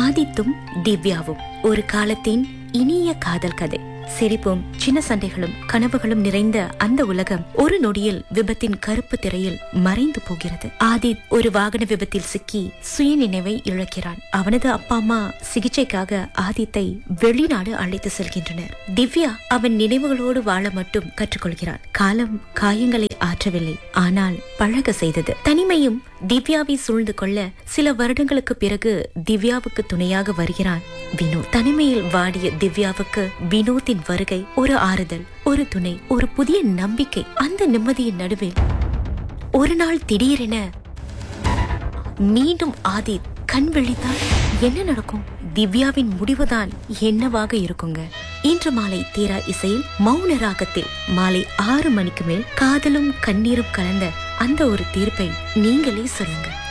ஆதித்தும் திவ்யாவும் ஒரு காலத்தின் இனிய காதல் கதை சிரிப்பும் சின்ன சண்டைகளும் கனவுகளும் நிறைந்த அந்த உலகம் ஒரு நொடியில் விபத்தின் கருப்பு திரையில் மறைந்து போகிறது ஆதித் ஒரு வாகன விபத்தில் சிக்கி சுயநினைவை இழக்கிறான் அவனது அப்பா அம்மா சிகிச்சைக்காக ஆதித்தை வெளிநாடு அழைத்து செல்கின்றனர் திவ்யா அவன் நினைவுகளோடு வாழ மட்டும் கற்றுக்கொள்கிறான் காலம் காயங்களை ஆற்றவில்லை ஆனால் பழக செய்தது தனிமையும் திவ்யாவை சூழ்ந்து கொள்ள சில வருடங்களுக்கு பிறகு திவ்யாவுக்கு துணையாக வருகிறான் வினோத் தனிமையில் வாடிய திவ்யாவுக்கு வினோத்தின் வருகை ஒரு ஆறுதல் ஒரு துணை ஒரு புதிய நம்பிக்கை அந்த நிம்மதியின் நடுவில் ஒரு நாள் திடீரென மீண்டும் ஆதித் கண் விழித்தால் என்ன நடக்கும் திவ்யாவின் முடிவுதான் என்னவாக இருக்குங்க இன்று மாலை தீரா இசையில் மௌன ராகத்தில் மாலை ஆறு மணிக்கு மேல் காதலும் கண்ணீரும் கலந்த அந்த ஒரு தீர்ப்பை நீங்களே சொல்லுங்க